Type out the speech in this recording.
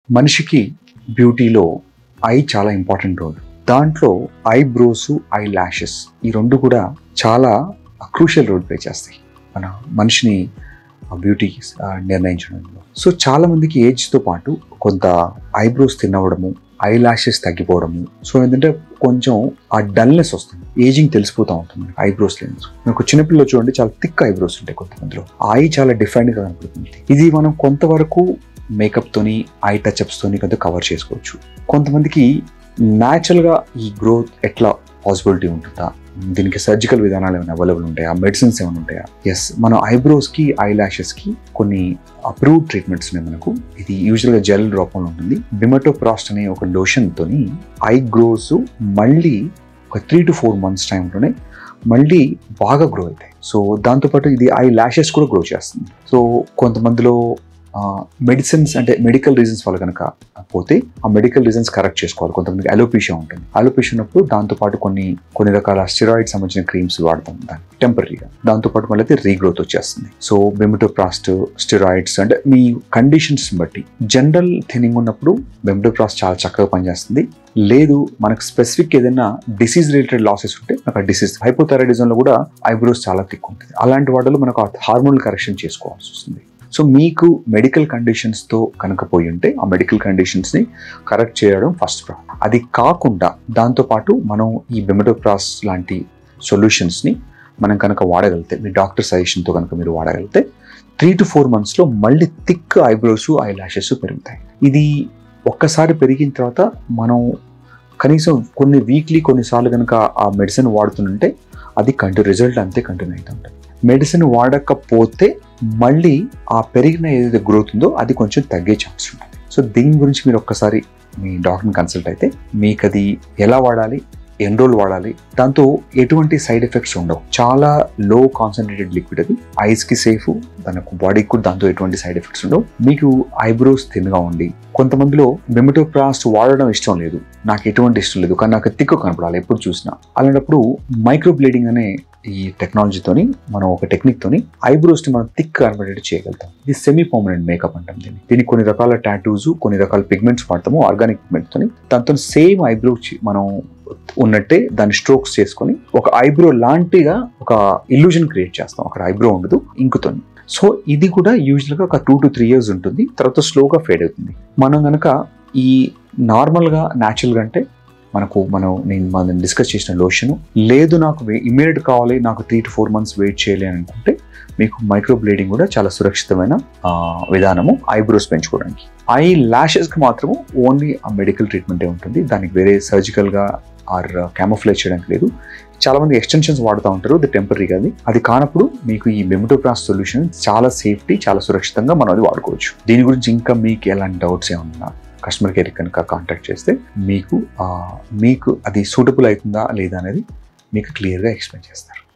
మనిషికి బ్యూటీలో ఐ చాలా ఇంపార్టెంట్ రోల్ దాంట్లో ఐబ్రోస్ ఐ ల్యాషెస్ ఈ రెండు కూడా చాలా క్రూషియల్ రోల్ ప్లే చేస్తాయి మన మనిషిని బ్యూటీ నిర్ణయించడంలో సో చాలా మందికి ఏజ్తో పాటు కొంత ఐబ్రోస్ తిన్నవడము ఐ ల్యాషెస్ తగ్గిపోవడము సో ఏంటంటే కొంచెం ఆ డల్నెస్ వస్తుంది ఏజింగ్ తెలిసిపోతూ ఉంటుంది ఐబ్రోస్ లెన్స్ మీకు చిన్నపిల్లలు చూడండి చాలా థిక్ ఐబ్రోస్ ఉంటాయి కొంతమందిలో ఐ చాలా డిఫరెంట్గా కనపడుతుంది ఇది మనం కొంతవరకు మేకప్ తోని ఐ టచ్అప్స్ తోని కొంత కవర్ చేసుకోవచ్చు కొంతమందికి న్యాచురల్గా ఈ గ్రోత్ ఎట్లా పాసిబిలిటీ ఉంటుందా దీనికి సర్జికల్ విధానాలు ఏమైనా అవైలబుల్ ఉంటాయా మెడిసిన్స్ ఏమైనా ఉంటాయా ఎస్ మనం ఐబ్రోస్కి ఐ ల్యాషెస్కి కొన్ని అప్రూవ్ ట్రీట్మెంట్స్ ఉన్నాయి మనకు ఇది యూజువల్గా జెల్ రూపంలో ఉంటుంది బిమటోప్రాస్ట్ అనే ఒక లోషన్తోని ఐ గ్రోస్ మళ్ళీ ఒక త్రీ టు ఫోర్ మంత్స్ టైంలోనే మళ్ళీ బాగా గ్రో అవుతాయి సో దాంతోపాటు ఇది ఐ ల్యాషెస్ కూడా గ్రో చేస్తుంది సో కొంతమందిలో మెడిసిన్స్ అంటే మెడికల్ రీజన్స్ వల్ల కనుక పోతే ఆ మెడికల్ రీజన్స్ కరెక్ట్ చేసుకోవాలి కొంతమందికి అలోపేషియా ఉంటుంది అలోపేషియా ఉన్నప్పుడు దాంతోపాటు కొన్ని కొన్ని రకాల స్టిరాయిడ్ సంబంధించిన క్రీమ్స్ వాడతాం దాన్ని టెంపరీగా దాంతోపాటు మళ్ళీ అయితే రీగ్రోత్ వచ్చేస్తుంది సో బెమిటోప్రాస్ట్ స్టిరాయిడ్స్ అంటే మీ కండిషన్స్ బట్టి జనరల్ థినింగ్ ఉన్నప్పుడు బెమిటోప్రాస్ట్ చాలా చక్కగా పనిచేస్తుంది లేదు మనకు స్పెసిఫిక్ ఏదైనా డిసీజ్ రిలేటెడ్ లాసెస్ ఉంటే మనకు ఆ డిసీజ్ హైపోథైరాయిడిజంలో కూడా ఐబ్రోస్ చాలా థిక్ ఉంటుంది అలాంటి వాటిలో మనకు హార్మోనల్ కరెక్షన్ చేసుకోవాల్సి వస్తుంది సో మీకు మెడికల్ కండిషన్స్తో కనుక పోయి ఉంటే ఆ మెడికల్ కండిషన్స్ని కరెక్ట్ చేయడం ఫస్ట్ ప్రాబ్లం అది కాకుండా దాంతోపాటు మనం ఈ బెమటోప్రాస్ లాంటి సొల్యూషన్స్ని మనం కనుక వాడగలిగితే మీ డాక్టర్ సజెషన్తో కనుక మీరు వాడగలిగితే త్రీ టు ఫోర్ మంత్స్లో మళ్ళీ థిక్ ఐబ్రోస్ ఐ లాషెస్ పెరుగుతాయి ఇది ఒక్కసారి పెరిగిన తర్వాత మనం కనీసం కొన్ని వీక్లీ కొన్నిసార్లు కనుక ఆ మెడిసిన్ వాడుతుంటే అది కంటిన్యూ రిజల్ట్ అంతే కంటిన్యూ అవుతూ ఉంటుంది మెడిసిన్ వాడకపోతే మళ్ళీ ఆ పెరిగిన ఏదైతే గ్రోత్ ఉందో అది కొంచెం తగ్గే ఛాన్స్ ఉంటుంది సో దీని గురించి మీరు ఒక్కసారి మీ డాక్టర్ని కన్సల్ట్ అయితే మీకు అది ఎలా వాడాలి ఎన్ని రోజులు వాడాలి దాంతో ఎటువంటి సైడ్ ఎఫెక్ట్స్ ఉండవు చాలా లో కాన్సన్ట్రేటెడ్ లిక్విడ్ అది ఐస్కి సేఫ్ మనకు బాడీకి కూడా దాంతో ఎటువంటి సైడ్ ఎఫెక్ట్స్ ఉండవు మీకు ఐబ్రోస్ థిన్గా ఉండి కొంతమందిలో బెమిటోప్రాస్ట్ వాడడం ఇష్టం లేదు నాకు ఎటువంటి ఇష్టం లేదు కానీ నాకు తిక్కు కనపడాలి ఎప్పుడు చూసినా అలాంటప్పుడు మైక్రో బ్లీడింగ్ అనే ఈ టెక్నాలజీతోని మనం ఒక టెక్నిక్ తోని ఐబ్రోస్ని మనం థిక్ కనబడేట్ చేయగలుగుతాం ఇది సెమీ పర్మనెంట్ మేకప్ అంటాం దీన్ని దీనికి కొన్ని రకాల టాటూస్ కొన్ని రకాల పిగ్మెంట్స్ వాడతాము ఆర్గానిక్ పిగ్మెంట్ తోని దాంతో సేమ్ ఐబ్రో మనం ఉన్నట్టే దాన్ని స్ట్రోక్స్ చేసుకొని ఒక ఐబ్రో లాంటిగా ఒక ఇల్యూజన్ క్రియేట్ చేస్తాం అక్కడ ఐబ్రో ఉండదు ఇంకుతో సో ఇది కూడా యూజువల్గా ఒక టూ టు త్రీ ఇయర్స్ ఉంటుంది తర్వాత స్లోగా ఫేడ్ అవుతుంది మనం కనుక ఈ నార్మల్గా న్యాచురల్గా అంటే మనకు మనం నేను మనం డిస్కస్ చేసిన లోషన్ లేదు నాకు ఇమీడియట్ కావాలి నాకు three to four months wait చేయాలి అని అనుకుంటే మీకు మైక్రో బ్లేడింగ్ కూడా చాలా సురక్షితమైన విధానము ఐబ్రోస్ పెంచుకోవడానికి ఐ ల్యాషెస్కి మాత్రము ఓన్లీ ఆ మెడికల్ ట్రీట్మెంటే ఉంటుంది దానికి వేరే సర్జికల్గా ఆర్ క్యామోఫ్లేజ్ చేయడానికి లేదు చాలా మంది ఎక్స్టెన్షన్స్ వాడుతూ ఉంటారు అది టెంపరీగా అది అది కానప్పుడు మీకు ఈ బెమిటోప్రాస్ సొల్యూషన్ చాలా సేఫ్టీ చాలా సురక్షితంగా మనం అది వాడుకోవచ్చు దీని గురించి ఇంకా మీకు ఎలాంటి డౌట్స్ ఏమన్నా కస్టమర్ కేర్ కనుక కాంటాక్ట్ చేస్తే మీకు మీకు అది సూటబుల్ అవుతుందా లేదా అనేది మీకు క్లియర్గా ఎక్స్ప్లెయిన్ చేస్తారు